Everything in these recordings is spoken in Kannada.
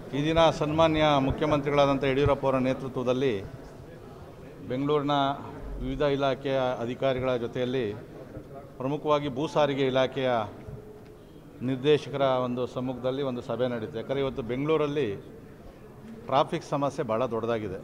ಈ ದಿನ ಸನ್ಮಾನ್ಯ ಮುಖ್ಯಮಂತ್ರಿಗಳಾದಂಥ ಯಡಿಯೂರಪ್ಪ ಅವರ ನೇತೃತ್ವದಲ್ಲಿ ಬೆಂಗಳೂರಿನ ವಿವಿಧ ಇಲಾಖೆಯ ಅಧಿಕಾರಿಗಳ ಜೊತೆಯಲ್ಲಿ ಪ್ರಮುಖವಾಗಿ ಭೂ ಸಾರಿಗೆ ಇಲಾಖೆಯ ನಿರ್ದೇಶಕರ ಒಂದು ಸಮ್ಮುಖದಲ್ಲಿ ಒಂದು ಸಭೆ ನಡೀತು ಯಾಕಂದರೆ ಇವತ್ತು ಬೆಂಗಳೂರಲ್ಲಿ ಟ್ರಾಫಿಕ್ ಸಮಸ್ಯೆ ಭಾಳ ದೊಡ್ಡದಾಗಿದೆ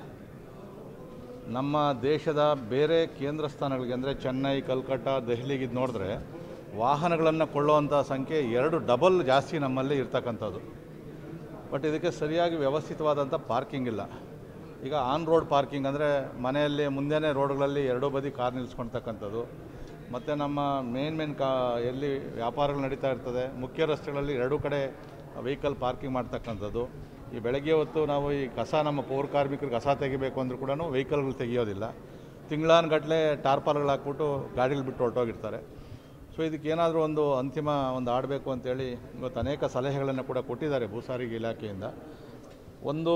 ನಮ್ಮ ದೇಶದ ಬೇರೆ ಕೇಂದ್ರ ಸ್ಥಾನಗಳಿಗೆ ಅಂದರೆ ಚೆನ್ನೈ ಕಲ್ಕಟ್ಟ ದೆಹಲಿಗೆ ಇದು ನೋಡಿದ್ರೆ ವಾಹನಗಳನ್ನು ಕೊಳ್ಳುವಂಥ ಸಂಖ್ಯೆ ಎರಡು ಡಬಲ್ ಜಾಸ್ತಿ ನಮ್ಮಲ್ಲಿ ಇರ್ತಕ್ಕಂಥದ್ದು ಬಟ್ ಇದಕ್ಕೆ ಸರಿಯಾಗಿ ವ್ಯವಸ್ಥಿತವಾದಂಥ ಪಾರ್ಕಿಂಗ್ ಇಲ್ಲ ಈಗ ಆನ್ ರೋಡ್ ಪಾರ್ಕಿಂಗ್ ಅಂದರೆ ಮನೆಯಲ್ಲಿ ಮುಂದೆನೇ ರೋಡ್ಗಳಲ್ಲಿ ಎರಡೂ ಬದಿ ಕಾರ್ ನಿಲ್ಲಿಸ್ಕೊಳ್ತಕ್ಕಂಥದ್ದು ಮತ್ತು ನಮ್ಮ ಮೇನ್ ಮೇನ್ ಕಾ ಎಲ್ಲಿ ವ್ಯಾಪಾರಗಳು ನಡೀತಾ ಇರ್ತದೆ ಮುಖ್ಯ ರಸ್ತೆಗಳಲ್ಲಿ ಎರಡೂ ಕಡೆ ವೆಹಿಕಲ್ ಪಾರ್ಕಿಂಗ್ ಮಾಡ್ತಕ್ಕಂಥದ್ದು ಈ ಬೆಳಗ್ಗೆ ಹೊತ್ತು ನಾವು ಈ ಕಸ ನಮ್ಮ ಪೌರ ಕಾರ್ಮಿಕರು ಕಸ ತೆಗಿಬೇಕು ಅಂದರೂ ಕೂಡ ವೆಹಿಕಲ್ಗಳು ತೆಗಿಯೋದಿಲ್ಲ ತಿಂಗಳಾನುಗಟ್ಟಲೆ ಟಾರ್ಪಾಲ್ಗಳು ಹಾಕ್ಬಿಟ್ಟು ಗಾಡಿಗಳು ಬಿಟ್ಟು ಹೊರಟೋಗಿರ್ತಾರೆ ಸೊ ಇದಕ್ಕೆ ಏನಾದರೂ ಒಂದು ಅಂತಿಮ ಒಂದು ಆಡಬೇಕು ಅಂತೇಳಿ ಇವತ್ತು ಅನೇಕ ಸಲಹೆಗಳನ್ನು ಕೂಡ ಕೊಟ್ಟಿದ್ದಾರೆ ಭೂ ಸಾರಿಗೆ ಇಲಾಖೆಯಿಂದ ಒಂದು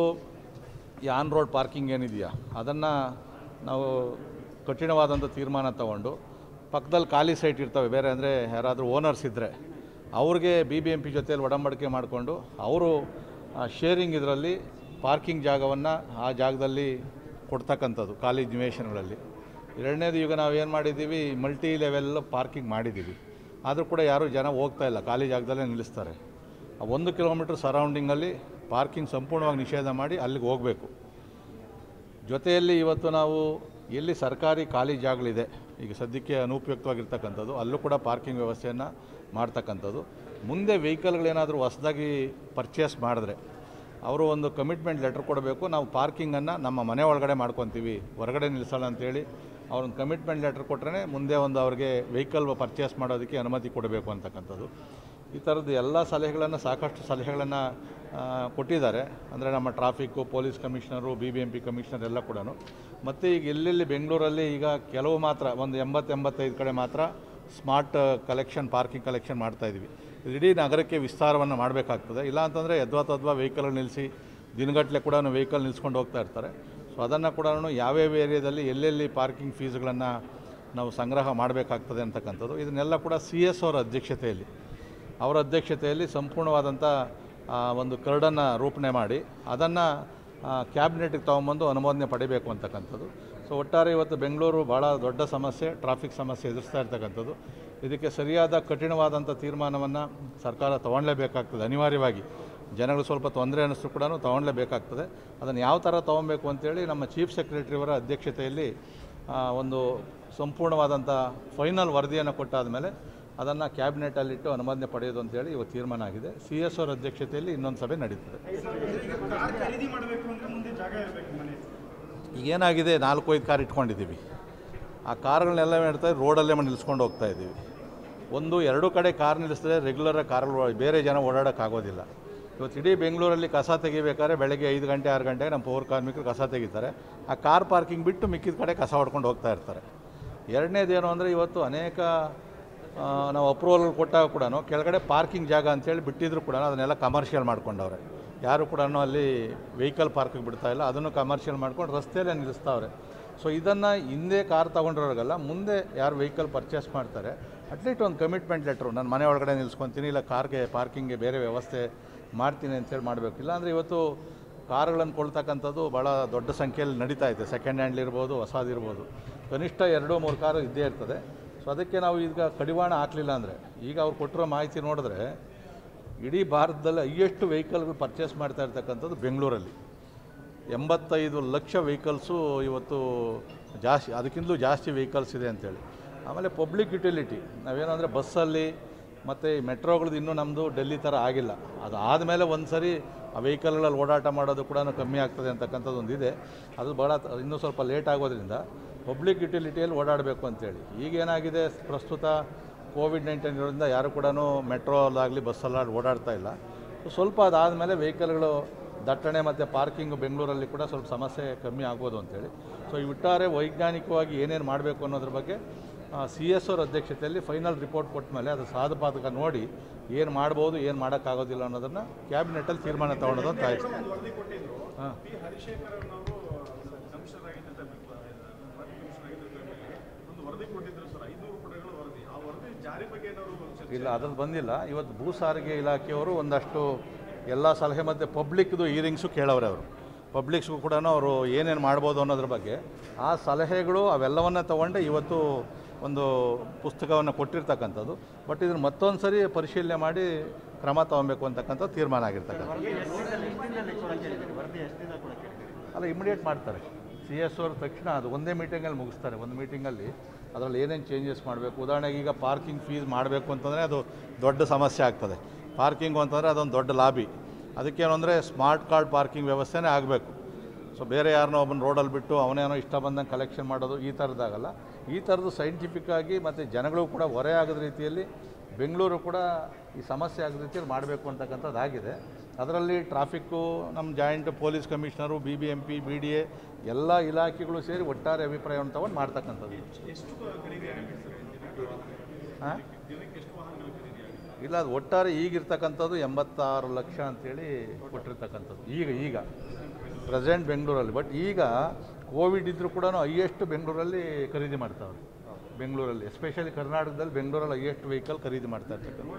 ಈ ಆನ್ ರೋಡ್ ಪಾರ್ಕಿಂಗ್ ಏನಿದೆಯಾ ಅದನ್ನು ನಾವು ಕಠಿಣವಾದಂಥ ತೀರ್ಮಾನ ತಗೊಂಡು ಪಕ್ಕದಲ್ಲಿ ಖಾಲಿ ಸೈಟ್ ಇರ್ತವೆ ಬೇರೆ ಅಂದರೆ ಯಾರಾದರೂ ಓನರ್ಸ್ ಇದ್ದರೆ ಅವ್ರಿಗೆ ಬಿ ಬಿ ಎಂ ಪಿ ಜೊತೆಯಲ್ಲಿ ಒಡಂಬಡಿಕೆ ಮಾಡಿಕೊಂಡು ಅವರು ಶೇರಿಂಗ್ ಇದರಲ್ಲಿ ಪಾರ್ಕಿಂಗ್ ಜಾಗವನ್ನು ಆ ಜಾಗದಲ್ಲಿ ಕೊಡ್ತಕ್ಕಂಥದ್ದು ಖಾಲಿ ನಿವೇಶನಗಳಲ್ಲಿ ಎರಡನೇದು ಈಗ ನಾವು ಏನು ಮಾಡಿದ್ದೀವಿ ಮಲ್ಟಿ ಲೆವೆಲ್ ಪಾರ್ಕಿಂಗ್ ಮಾಡಿದ್ದೀವಿ ಆದರೂ ಕೂಡ ಯಾರೂ ಜನ ಹೋಗ್ತಾ ಇಲ್ಲ ಖಾಲಿ ಜಾಗದಲ್ಲೇ ನಿಲ್ಲಿಸ್ತಾರೆ ಆ ಒಂದು ಕಿಲೋಮೀಟ್ರ್ ಸರೌಂಡಿಂಗಲ್ಲಿ ಪಾರ್ಕಿಂಗ್ ಸಂಪೂರ್ಣವಾಗಿ ನಿಷೇಧ ಮಾಡಿ ಅಲ್ಲಿಗೆ ಹೋಗಬೇಕು ಜೊತೆಯಲ್ಲಿ ಇವತ್ತು ನಾವು ಎಲ್ಲಿ ಸರ್ಕಾರಿ ಖಾಲಿ ಜಾಗಗಳಿದೆ ಈಗ ಸದ್ಯಕ್ಕೆ ಅನುಪಯುಕ್ತವಾಗಿರ್ತಕ್ಕಂಥದ್ದು ಅಲ್ಲೂ ಕೂಡ ಪಾರ್ಕಿಂಗ್ ವ್ಯವಸ್ಥೆಯನ್ನು ಮಾಡ್ತಕ್ಕಂಥದ್ದು ಮುಂದೆ ವೆಹಿಕಲ್ಗಳೇನಾದರೂ ಹೊಸದಾಗಿ ಪರ್ಚೇಸ್ ಮಾಡಿದ್ರೆ ಅವರು ಒಂದು ಕಮಿಟ್ಮೆಂಟ್ ಲೆಟರ್ ಕೊಡಬೇಕು ನಾವು ಪಾರ್ಕಿಂಗನ್ನು ನಮ್ಮ ಮನೆ ಒಳಗಡೆ ಮಾಡ್ಕೊತೀವಿ ಹೊರಗಡೆ ನಿಲ್ಲಿಸೋಣ ಅಂತೇಳಿ ಅವ್ರೊಂದು ಕಮಿಟ್ಮೆಂಟ್ ಲೆಟರ್ ಕೊಟ್ಟರೆ ಮುಂದೆ ಒಂದು ಅವ್ರಿಗೆ ವೆಹಿಕಲ್ ಪರ್ಚೇಸ್ ಮಾಡೋದಕ್ಕೆ ಅನುಮತಿ ಕೊಡಬೇಕು ಅಂತಕ್ಕಂಥದ್ದು ಈ ಥರದ್ದು ಎಲ್ಲ ಸಲಹೆಗಳನ್ನು ಸಾಕಷ್ಟು ಸಲಹೆಗಳನ್ನು ಕೊಟ್ಟಿದ್ದಾರೆ ಅಂದರೆ ನಮ್ಮ traffic police commissioner B B M P commissioner ಎಲ್ಲ ಕೂಡ ಮತ್ತು ಈಗ ಎಲ್ಲೆಲ್ಲಿ ಬೆಂಗಳೂರಲ್ಲಿ ಈಗ ಕೆಲವು ಮಾತ್ರ ಒಂದು ಎಂಬತ್ತು ಎಂಬತ್ತೈದು ಕಡೆ ಮಾತ್ರ ಸ್ಮಾರ್ಟ್ ಕಲೆಕ್ಷನ್ ಪಾರ್ಕಿಂಗ್ ಕಲೆಕ್ಷನ್ ಮಾಡ್ತಾಯಿದ್ವಿ ಇದು ಇಡೀ ನಗರಕ್ಕೆ ವಿಸ್ತಾರವನ್ನು ಮಾಡಬೇಕಾಗ್ತದೆ ಇಲ್ಲ ಅಂತಂದರೆ ಯದ್ವಾ ತದ್ವಾ ವೆಹಿಕಲ್ ನಿಲ್ಲಿಸಿ ದಿನಗಟ್ಟಲೆ ಕೂಡ ವೆಹಿಕಲ್ ನಿಲ್ಸ್ಕೊಂಡು ಹೋಗ್ತಾ ಇರ್ತಾರೆ ಸೊ ಅದನ್ನು ಕೂಡ ಯಾವ್ಯಾವ ಏರಿಯಾದಲ್ಲಿ ಎಲ್ಲೆಲ್ಲಿ ಪಾರ್ಕಿಂಗ್ ಫೀಸ್ಗಳನ್ನು ನಾವು ಸಂಗ್ರಹ ಮಾಡಬೇಕಾಗ್ತದೆ ಅಂತಕ್ಕಂಥದ್ದು ಇದನ್ನೆಲ್ಲ ಕೂಡ ಸಿ ಎಸ್ ಅವರ ಅಧ್ಯಕ್ಷತೆಯಲ್ಲಿ ಅವರ ಅಧ್ಯಕ್ಷತೆಯಲ್ಲಿ ಸಂಪೂರ್ಣವಾದಂಥ ಆ, ಒಂದು ಕರಡನ್ನು ರೂಪಣೆ ಮಾಡಿ ಅದನ್ನು ಕ್ಯಾಬಿನೆಟ್ಗೆ ತೊಗೊಂಬಂದು ಅನುಮೋದನೆ ಪಡಿಬೇಕು ಅಂತಕ್ಕಂಥದ್ದು ಸೊ ಒಟ್ಟಾರೆ ಇವತ್ತು ಬೆಂಗಳೂರು ಭಾಳ ದೊಡ್ಡ ಸಮಸ್ಯೆ ಟ್ರಾಫಿಕ್ ಸಮಸ್ಯೆ ಎದುರಿಸ್ತಾ ಇರ್ತಕ್ಕಂಥದ್ದು ಇದಕ್ಕೆ ಸರಿಯಾದ ಕಠಿಣವಾದಂಥ ತೀರ್ಮಾನವನ್ನು ಸರ್ಕಾರ ತೊಗೊಳ್ಳೇಬೇಕಾಗ್ತದೆ ಅನಿವಾರ್ಯವಾಗಿ ಜನಗಳು ಸ್ವಲ್ಪ ತೊಂದರೆ ಅನ್ನಿಸ್ತು ಕೂಡ ತೊಗೊಳ್ಳೇಬೇಕಾಗ್ತದೆ ಅದನ್ನು ಯಾವ ಥರ ತೊಗೊಬೇಕು ಅಂತೇಳಿ ನಮ್ಮ ಚೀಫ್ ಸೆಕ್ರೆಟರಿಯವರ ಅಧ್ಯಕ್ಷತೆಯಲ್ಲಿ ಆ, ಒಂದು ಸಂಪೂರ್ಣವಾದಂಥ ಫೈನಲ್ ವರದಿಯನ್ನು ಕೊಟ್ಟಾದ ಮೇಲೆ ಅದನ್ನು ಕ್ಯಾಬಿನೆಟಲ್ಲಿಟ್ಟು ಅನುಮೋದನೆ ಪಡೆಯೋದು ಅಂತೇಳಿ ಇವತ್ತು ತೀರ್ಮಾನ ಆಗಿದೆ ಸಿ ಎಸ್ ಅವರ ಅಧ್ಯಕ್ಷತೆಯಲ್ಲಿ ಇನ್ನೊಂದು ಸಭೆ ನಡೀತದೆ ಕಾರ್ ಖರೀದಿ ಮಾಡಬೇಕು ಅಂದ್ರೆ ಮುಂದೆ ಜಾಗ ಇರಬೇಕು ಮನೆ ಈಗೇನಾಗಿದೆ ನಾಲ್ಕು ಐದು ಕಾರ್ ಇಟ್ಕೊಂಡಿದ್ದೀವಿ ಆ ಕಾರ್ಗಳನ್ನೆಲ್ಲ ಮಾಡ್ತಾ ರೋಡಲ್ಲೇ ನಿಲ್ಲಿಸ್ಕೊಂಡು ಹೋಗ್ತಾ ಇದ್ದೀವಿ ಒಂದು ಎರಡು ಕಡೆ ಕಾರ್ ನಿಲ್ಲಿಸಿದ್ರೆ ರೆಗ್ಯುಲರಾಗಿ ಕಾರ್ಗಳು ಬೇರೆ ಜನ ಓಡಾಡೋಕ್ಕಾಗೋದಿಲ್ಲ ಇವತ್ತು ಇಡೀ ಬೆಂಗಳೂರಲ್ಲಿ ಕಸ ತೆಗಿಬೇಕಾದ್ರೆ ಬೆಳಗ್ಗೆ ಐದು ಗಂಟೆ ಆರು ಗಂಟೆಗೆ ನಮ್ಮ ಪೌರ ಕಾರ್ಮಿಕರು ಕಸ ತೆಗಿತಾರೆ ಆ ಕಾರ್ ಪಾರ್ಕಿಂಗ್ ಬಿಟ್ಟು ಮಿಕ್ಕಿದ ಕಡೆ ಕಸ ಹೊಡ್ಕೊಂಡು ಹೋಗ್ತಾ ಇರ್ತಾರೆ ಎರಡನೇದೇನು ಅಂದರೆ ಇವತ್ತು ಅನೇಕ ಆ, ನಾವು ಅಪ್ರೂವಲ್ಗಳು ಕೊಟ್ಟಾಗ ಕೂಡ ಕೆಳಗಡೆ ಪಾರ್ಕಿಂಗ್ ಜಾಗ ಅಂತೇಳಿ ಬಿಟ್ಟಿದ್ರು ಕೂಡ ಅದನ್ನೆಲ್ಲ ಕಮರ್ಷಿಯಲ್ ಮಾಡ್ಕೊಂಡವ್ರೆ ಯಾರು ಕೂಡ ಅಲ್ಲಿ ವೆಹಿಕಲ್ ಪಾರ್ಕಿಗೆ ಬಿಡ್ತಾ ಇಲ್ಲ ಅದನ್ನು ಕಮರ್ಷಿಯಲ್ ಮಾಡ್ಕೊಂಡು ರಸ್ತೆಯಲ್ಲೇ ನಿಲ್ಲಿಸ್ತಾವ್ರೆ ಸೊ ಇದನ್ನು ಹಿಂದೆ ಕಾರ್ ತೊಗೊಂಡಿರೋರಿಗೆಲ್ಲ ಮುಂದೆ ಯಾರು ವೆಹಿಕಲ್ ಪರ್ಚೇಸ್ ಮಾಡ್ತಾರೆ ಅಟ್ಲೀಸ್ಟ್ ಒಂದು ಕಮಿಟ್ಮೆಂಟ್ ಲೆಟ್ರು ನಾನು ಮನೆ ಒಳಗಡೆ ನಿಲ್ಸ್ಕೊತೀನಿ ಇಲ್ಲ ಕಾರ್ಗೆ ಪಾರ್ಕಿಂಗ್ಗೆ ಬೇರೆ ವ್ಯವಸ್ಥೆ ಮಾಡ್ತೀನಿ ಅಂತೇಳಿ ಮಾಡಬೇಕು ಇಲ್ಲಾಂದರೆ ಇವತ್ತು ಕಾರುಗಳನ್ನು ಕೊಳ್ತಕ್ಕಂಥದ್ದು ಭಾಳ ದೊಡ್ಡ ಸಂಖ್ಯೆಯಲ್ಲಿ ನಡೀತಾ ಇದೆ ಸೆಕೆಂಡ್ ಹ್ಯಾಂಡ್ ಇರ್ಬೋದು ಹೊಸದಿರ್ಬೋದು ಕನಿಷ್ಠ ಎರಡು ಮೂರು ಕಾರು ಇದ್ದೇ ಇರ್ತದೆ ಸೊ ಅದಕ್ಕೆ ನಾವು ಈಗ ಕಡಿವಾಣ ಹಾಕಲಿಲ್ಲ ಅಂದರೆ ಈಗ ಅವ್ರು ಕೊಟ್ಟಿರೋ ಮಾಹಿತಿ ನೋಡಿದ್ರೆ ಇಡೀ ಭಾರತದಲ್ಲಿ ಹೈಯೆಸ್ಟ್ ವೆಹಿಕಲ್ಗಳು ಪರ್ಚೇಸ್ ಮಾಡ್ತಾ ಇರ್ತಕ್ಕಂಥದ್ದು ಬೆಂಗಳೂರಲ್ಲಿ ಎಂಬತ್ತೈದು ಲಕ್ಷ ವೆಹಿಕಲ್ಸು ಇವತ್ತು ಜಾಸ್ತಿ ಅದಕ್ಕಿಂತಲೂ ಜಾಸ್ತಿ ವೆಹಿಕಲ್ಸ್ ಇದೆ ಅಂತೇಳಿ ಆಮೇಲೆ ಪಬ್ಲಿಕ್ ಯುಟಿಲಿಟಿ ನಾವೇನಂದರೆ ಬಸ್ಸಲ್ಲಿ ಮತ್ತು ಈ ಮೆಟ್ರೋಗಳದ್ದು ಇನ್ನೂ ನಮ್ಮದು ಡೆಲ್ಲಿ ಥರ ಆಗಿಲ್ಲ ಅದು ಆದಮೇಲೆ ಒಂದು ಸರಿ ಆ ವೆಹಿಕಲ್ಗಳಲ್ಲಿ ಓಡಾಟ ಮಾಡೋದು ಕೂಡ ಕಮ್ಮಿ ಆಗ್ತದೆ ಅಂತಕ್ಕಂಥದ್ದು ಒಂದು ಇದೆ ಅದು ಭಾಳ ತ- ಇನ್ನೂ ಸ್ವಲ್ಪ ಲೇಟ್ ಆಗೋದ್ರಿಂದ ಪಬ್ಲಿಕ್ ಯುಟಿಲಿಟಿಯಲ್ಲಿ ಓಡಾಡಬೇಕು ಅಂತೇಳಿ ಈಗೇನಾಗಿದೆ ಪ್ರಸ್ತುತ ಕೋವಿಡ್ ನೈನ್ಟೀನ್ ಇರೋದ್ರಿಂದ ಯಾರು ಕೂಡ ಮೆಟ್ರೋಲಾಗಲಿ ಬಸ್ಸಲ್ಲಾಗಿ ಓಡಾಡ್ತಾ ಇಲ್ಲ ಸೊ ಸ್ವಲ್ಪ ಅದಾದಮೇಲೆ ವೆಹಿಕಲ್ಗಳು ದಟ್ಟಣೆ ಮತ್ತು ಪಾರ್ಕಿಂಗ್ ಬೆಂಗಳೂರಲ್ಲಿ ಕೂಡ ಸ್ವಲ್ಪ ಸಮಸ್ಯೆ ಕಮ್ಮಿ ಆಗ್ಬೋದು ಅಂತೇಳಿ ಸೊ ಈ ಒಟ್ಟಾರೆ ವೈಜ್ಞಾನಿಕವಾಗಿ ಏನೇನು ಮಾಡಬೇಕು ಅನ್ನೋದ್ರ ಬಗ್ಗೆ ಸಿ ಎಸ್ ಅವ್ರ ಅಧ್ಯಕ್ಷತೆಯಲ್ಲಿ ಫೈನಲ್ ರಿಪೋರ್ಟ್ ಕೊಟ್ಟ ಮೇಲೆ ಅದು ಸಾಧಪಾದಕ ನೋಡಿ ಏನು ಮಾಡ್ಬೋದು ಏನು ಮಾಡೋಕ್ಕಾಗೋದಿಲ್ಲ ಅನ್ನೋದನ್ನು ಕ್ಯಾಬಿನೆಟಲ್ಲಿ ತೀರ್ಮಾನ ತೊಗೊಳೋದು ಅಂತ ಆಯ್ತು ಒಂದು ವರದಿ ಕೊಟ್ಟಿದ್ರು ಹಾಂ ಪಿ ಹರಿಶೇಖರ್ ಅವರು ಕಮಿಷನರ್ ಆಗಿದ್ದಂಥ ಕಮಿಷನರ್ ಆಗಿದ್ದಂಥ ಒಂದು ವರದಿ ಕೊಟ್ಟಿದ್ರು ಸರ್ ಐನೂರು ಪುಟಗಳ ವರದಿ ಆ ವರದಿ ಜಾರಿ ಬಗ್ಗೆ ಏನಾದ್ರು ಚರ್ಚೆ ಇಲ್ಲ ಅದ್ರಲ್ಲಿ ಬಂದಿಲ್ಲ ಇವತ್ತು ಭೂ ಸಾರಿಗೆ ಇಲಾಖೆಯವರು ಒಂದಷ್ಟು ಎಲ್ಲ ಸಲಹೆ ಮತ್ತು ಪಬ್ಲಿಕ್ದು ಈರಿಂಗ್ಸು ಕೇಳವ್ರೆ ಅವರು ಪಬ್ಲಿಕ್ಸ್ಗೂ ಕೂಡ ಅವರು ಏನೇನು ಮಾಡ್ಬೋದು ಅನ್ನೋದ್ರ ಬಗ್ಗೆ ಆ ಸಲಹೆಗಳು ಅವೆಲ್ಲವನ್ನ ತೊಗೊಂಡೆ ಇವತ್ತು ಒಂದು ಪುಸ್ತಕವನ್ನು ಕೊಟ್ಟಿರ್ತಕ್ಕಂಥದ್ದು ಬಟ್ ಇದನ್ನು ಮತ್ತೊಂದು ಸರಿ ಪರಿಶೀಲನೆ ಮಾಡಿ ಕ್ರಮ ತಗೊಬೇಕು ಅಂತಕ್ಕಂಥ ತೀರ್ಮಾನ ಆಗಿರ್ತಕ್ಕಂಥದ್ದು ಅಲ್ಲ ಇಮಿಡಿಯೇಟ್ ಮಾಡ್ತಾರೆ ಸಿ ಎಸ್ ಅವ್ರ ತಕ್ಷಣ ಅದು ಒಂದೇ ಮೀಟಿಂಗಲ್ಲಿ ಮುಗಿಸ್ತಾರೆ ಒಂದು ಮೀಟಿಂಗಲ್ಲಿ ಅದರಲ್ಲಿ ಏನೇನು ಚೇಂಜಸ್ ಮಾಡಬೇಕು ಉದಾಹರಣೆಗೆ ಈಗ ಪಾರ್ಕಿಂಗ್ ಫೀಸ್ ಮಾಡಬೇಕು ಅಂತಂದರೆ ಅದು ದೊಡ್ಡ ಸಮಸ್ಯೆ ಆಗ್ತದೆ ಪಾರ್ಕಿಂಗು ಅಂತಂದರೆ ಅದೊಂದು ದೊಡ್ಡ ಲಾಬಿ ಅದಕ್ಕೇನು ಅಂದರೆ ಸ್ಮಾರ್ಟ್ ಕಾರ್ಡ್ ಪಾರ್ಕಿಂಗ್ ವ್ಯವಸ್ಥೆನೇ ಆಗಬೇಕು ಸೊ ಬೇರೆ ಯಾರನ್ನೋ ಒಬ್ಬನ ರೋಡಲ್ಲಿ ಬಿಟ್ಟು ಅವನೇನೋ ಇಷ್ಟ ಬಂದಂಗೆ ಕಲೆಕ್ಷನ್ ಮಾಡೋದು ಈ ಥರದ್ದಾಗಲ್ಲ ಈ ಥರದ್ದು ಸೈಂಟಿಫಿಕ್ ಆಗಿ ಮತ್ತು ಜನಗಳು ಕೂಡ ಹೊರೆ ಆಗದ ರೀತಿಯಲ್ಲಿ ಬೆಂಗಳೂರು ಕೂಡ ಈ ಸಮಸ್ಯೆ ಆಗದ ರೀತಿಯಲ್ಲಿ ಮಾಡಬೇಕು ಅಂತಕ್ಕಂಥದ್ದು ಆಗಿದೆ ಅದರಲ್ಲಿ ಟ್ರಾಫಿಕ್ಕು ನಮ್ಮ joint police commissioner B B M P B D A ಎಲ್ಲ ಇಲಾಖೆಗಳು ಸೇರಿ ಒಟ್ಟಾರೆ ಅಭಿಪ್ರಾಯವನ್ನು ತಗೊಂಡು ಮಾಡ್ತಕ್ಕಂಥದ್ದು ಎಷ್ಟು ಖರೀದಿ ಆಗಿದೆ ಸರ್ ಹಾಂ ದಿನಕ್ಕೆ ಎಷ್ಟು ವಾಹನಗಳು ಖರೀದಿ ಆಗಿದೆ ಇಲ್ಲ ಅದು ಒಟ್ಟಾರೆ ಈಗಿರ್ತಕ್ಕಂಥದ್ದು ಎಂಬತ್ತಾರು ಲಕ್ಷ ಅಂತೇಳಿ ಕೊಟ್ಟಿರ್ತಕ್ಕಂಥದ್ದು ಈಗ ಈಗ ಪ್ರೆಸೆಂಟ್ ಬೆಂಗಳೂರಲ್ಲಿ ಬಟ್ ಈಗ ಕೋವಿಡ್ ಇದ್ದರೂ ಕೂಡ ಹೈಯೆಸ್ಟ್ ಬೆಂಗಳೂರಲ್ಲಿ ಖರೀದಿ ಮಾಡ್ತಾವ್ರೆ ಬೆಂಗಳೂರಲ್ಲಿ ಎಸ್ಪೆಷಲಿ ಕರ್ನಾಟಕದಲ್ಲಿ ಬೆಂಗಳೂರಲ್ಲಿ ಹೈಯೆಸ್ಟ್ ವೆಹಿಕಲ್ ಖರೀದಿ ಮಾಡ್ತಾ ಇರ್ತಕ್ಕಂಥ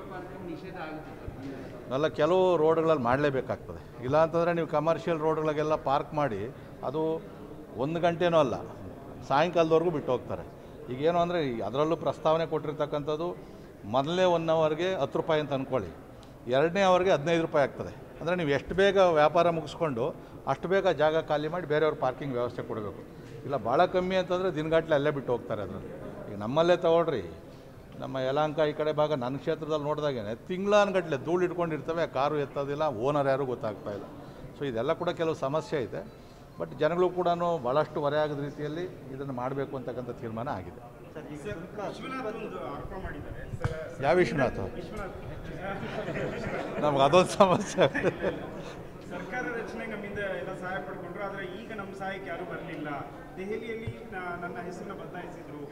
ಅಲ್ಲ ಕೆಲವು ರೋಡ್ಗಳಲ್ಲಿ ಮಾಡಲೇಬೇಕಾಗ್ತದೆ ಇಲ್ಲ ಅಂತಂದರೆ ನೀವು ಕಮರ್ಷಿಯಲ್ ರೋಡ್ಗಳಿಗೆಲ್ಲ ಪಾರ್ಕ್ ಮಾಡಿ ಅದು ಒಂದು ಗಂಟೆನೂ ಅಲ್ಲ ಸಾಯಂಕಾಲದವರೆಗೂ ಬಿಟ್ಟು ಹೋಗ್ತಾರೆ ಈಗೇನು ಅಂದರೆ ಅದರಲ್ಲೂ ಪ್ರಸ್ತಾವನೆ ಕೊಟ್ಟಿರ್ತಕ್ಕಂಥದ್ದು ಮೊದಲನೇ ಒನ್ ಅವರ್ಗೆ ಹತ್ತು ರೂಪಾಯಿ ಅಂತ ಅಂದ್ಕೊಳ್ಳಿ ಎರಡನೇ ಅವರ್ಗೆ ಹದಿನೈದು ರೂಪಾಯಿ ಆಗ್ತದೆ ಅಂದರೆ ನೀವು ಎಷ್ಟು ಬೇಗ ವ್ಯಾಪಾರ ಮುಗಿಸ್ಕೊಂಡು ಅಷ್ಟು ಬೇಗ ಜಾಗ ಖಾಲಿ ಮಾಡಿ ಬೇರೆಯವ್ರ ಪಾರ್ಕಿಂಗ್ ವ್ಯವಸ್ಥೆ ಕೊಡಬೇಕು ಇಲ್ಲ ಭಾಳ ಕಮ್ಮಿ ಅಂತಂದರೆ ದಿನಗಟ್ಟಲೆ ಅಲ್ಲೇ ಬಿಟ್ಟು ಹೋಗ್ತಾರೆ ಅದರಲ್ಲಿ ಈಗ ನಮ್ಮಲ್ಲೇ ತಗೊಳ್ರಿ ನಮ್ಮ ಯಲಾಂಕ ಈ ಕಡೆ ಭಾಗ ನನ್ನ ಕ್ಷೇತ್ರದಲ್ಲಿ ನೋಡಿದಾಗೇನೆ ತಿಂಗಳಾನ್ಗಟ್ಲೆ ಧೂಳು ಇಟ್ಕೊಂಡಿರ್ತವೆ ಕಾರು ಎತ್ತೋದಿಲ್ಲ ಓನರ್ ಯಾರೂ ಗೊತ್ತಾಗ್ತಾ ಇಲ್ಲ ಸೊ ಇದೆಲ್ಲ ಕೂಡ ಕೆಲವು ಸಮಸ್ಯೆ ಇದೆ ಬಟ್ ಜನಗಳು ಕೂಡ ಭಾಳಷ್ಟು ಹೊರೆ ಆಗದ ರೀತಿಯಲ್ಲಿ ಇದನ್ನು ಮಾಡಬೇಕು ಅಂತಕ್ಕಂಥ ತೀರ್ಮಾನ ಆಗಿದೆ ವಿಶ್ವನಾಥ್ ಒಂದು ಆರೋಪ ಮಾಡಿದ್ದಾರೆ ಸರ್ ಯಾವ ವಿಶ್ವನಾಥ್ ವಿಶ್ವನಾಥ್ ನಮ್ಗೆ ಅದೊಂದು ಸಮಸ್ಯೆ ಸರ್ಕಾರ ರಚನೆ ನಮ್ಮಿಂದ ಎಲ್ಲ ಸಹಾಯ ಪಡ್ಕೊಂಡ್ರು ಆದರೆ ಈಗ ನಮ್ಮ ಸಹಾಯಕ್ಕೆ ಯಾರೂ ಬರಲಿಲ್ಲ ದೆಹಲಿಯಲ್ಲಿ ನ- ನನ್ನ ಹೆಸರನ್ನ ಬದಲಾಯಿಸಿದ್ರು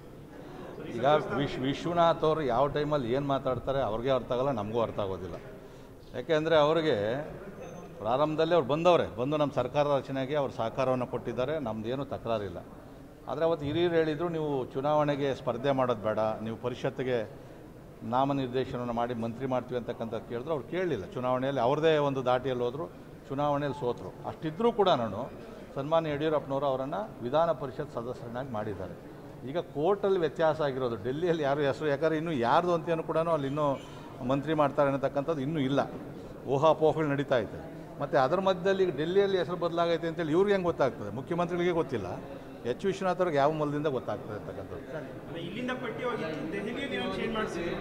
ಈಗ ವಿಶ್ ವಿಶ್ವನಾಥ್ ಅವರು ಯಾವ ಟೈಮಲ್ಲಿ ಏನು ಮಾತಾಡ್ತಾರೆ ಅವ್ರಿಗೆ ಅರ್ಥ ಆಗಲ್ಲ ನಮಗೂ ಅರ್ಥ ಆಗೋದಿಲ್ಲ ಯಾಕೆಂದರೆ ಅವ್ರಿಗೆ ಪ್ರಾರಂಭದಲ್ಲೇ ಅವ್ರು ಬಂದವರೆ ಬಂದು ನಮ್ಮ ಸರ್ಕಾರ ರಚನೆಗೆ ಅವ್ರು ಸಹಕಾರವನ್ನು ಕೊಟ್ಟಿದ್ದಾರೆ ನಮ್ಮದೇನು ತಕರಾರಿಲ್ಲ ಆದರೆ ಅವತ್ತು ಹಿರಿಯರು ಹೇಳಿದರು ನೀವು ಚುನಾವಣೆಗೆ ಸ್ಪರ್ಧೆ ಮಾಡೋದು ಬೇಡ ನೀವು ಪರಿಷತ್ತಿಗೆ ನಾಮನಿರ್ದೇಶನವನ್ನು ಮಾಡಿ ಮಂತ್ರಿ ಮಾಡ್ತೀವಿ ಅಂತಕ್ಕಂಥ ಕೇಳಿದ್ರು ಅವ್ರು ಕೇಳಲಿಲ್ಲ ಚುನಾವಣೆಯಲ್ಲಿ ಅವ್ರದ್ದೇ ಒಂದು ದಾಟಿಯಲ್ಲಿ ಹೋದರು ಚುನಾವಣೆಯಲ್ಲಿ ಸೋತರು ಅಷ್ಟಿದ್ರೂ ಕೂಡ ನಾನು ಸನ್ಮಾನ್ಯ ಯಡಿಯೂರಪ್ಪನವರು ಅವರನ್ನು ವಿಧಾನ ಪರಿಷತ್ ಸದಸ್ಯರನ್ನಾಗಿ ಮಾಡಿದ್ದಾರೆ ಈಗ ಕೋರ್ಟಲ್ಲಿ ವ್ಯತ್ಯಾಸ ಆಗಿರೋದು ಡೆಲ್ಲಿಯಲ್ಲಿ ಯಾರು ಹೆಸರು ಯಾಕಂದರೆ ಇನ್ನೂ ಯಾರ್ದು ಅಂತೇನು ಕೂಡ ಅಲ್ಲಿ ಇನ್ನೂ ಮಂತ್ರಿ ಮಾಡ್ತಾರೆ ಅನ್ನತಕ್ಕಂಥದ್ದು ಇನ್ನೂ ಇಲ್ಲ ಊಹಾಪೋಹಗಳು ನಡೀತಾ ಐತೆ ಮತ್ತು ಅದರ ಮಧ್ಯದಲ್ಲಿ ಈಗ ಡೆಲ್ಲಿಯಲ್ಲಿ ಹೆಸರು ಬದಲಾಗೈತೆ ಅಂತೇಳಿ ಇವ್ರಿಗೆ ಹೆಂಗೆ ಗೊತ್ತಾಗ್ತದೆ ಮುಖ್ಯಮಂತ್ರಿಗಳಿಗೆ ಗೊತ್ತಿಲ್ಲ ಎಚ್ ವಿಶ್ವನಾಥ್ ಅವ್ರಿಗೆ ಯಾವ ಮೂಲದಿಂದ ಗೊತ್ತಾಗ್ತದೆ ಅಂತಕ್ಕಂಥದ್ದು ಅದೇ ಇಲ್ಲಿಂದ ಪಟ್ಟಿ ಹೋಗಿತ್ತು ದೆಹಲಿಯಲ್ಲಿ ನಾವು ಚೇಂಜ್ ಮಾಡಿಸಿದ್ರು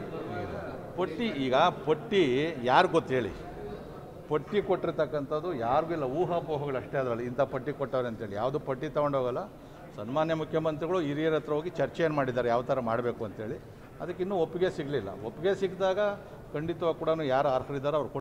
ಪಟ್ಟಿ ಈಗ ಪಟ್ಟಿ ಯಾರು ಗೊತ್ತು ಹೇಳಿ ಪಟ್ಟಿ ಕೊಟ್ಟಿರ್ತಕ್ಕಂಥದ್ದು ಯಾರಿಗೂ ಇಲ್ಲ ಊಹಾಪೋಹಗಳು ಅಷ್ಟೇ ಅದರಲ್ಲಿ ಇಂಥ ಪಟ್ಟಿ ಕೊಟ್ಟವ್ರೆ ಅಂತೇಳಿ ಯಾವುದು ಪಟ್ಟಿ ತೊಗೊಂಡೋಗಲ್ಲ ಸನ್ಮಾನ್ಯ ಮುಖ್ಯಮಂತ್ರಿಗಳು ಹಿರಿಯರ ಹತ್ರ ಹೋಗಿ ಚರ್ಚೆಯನ್ನು ಮಾಡಿದ್ದಾರೆ ಯಾವ ಥರ ಮಾಡಬೇಕು ಅಂತೇಳಿ ಅದಕ್ಕೆ ಇನ್ನೂ ಒಪ್ಪಿಗೆ ಸಿಗಲಿಲ್ಲ ಒಪ್ಪಿಗೆ ಸಿಕ್ಕಿದಾಗ ಖಂಡಿತವಾಗಿ ಕೂಡ ಯಾರು ಅರ್ಹರಿದ್ದಾರೋ ಅವ್ರು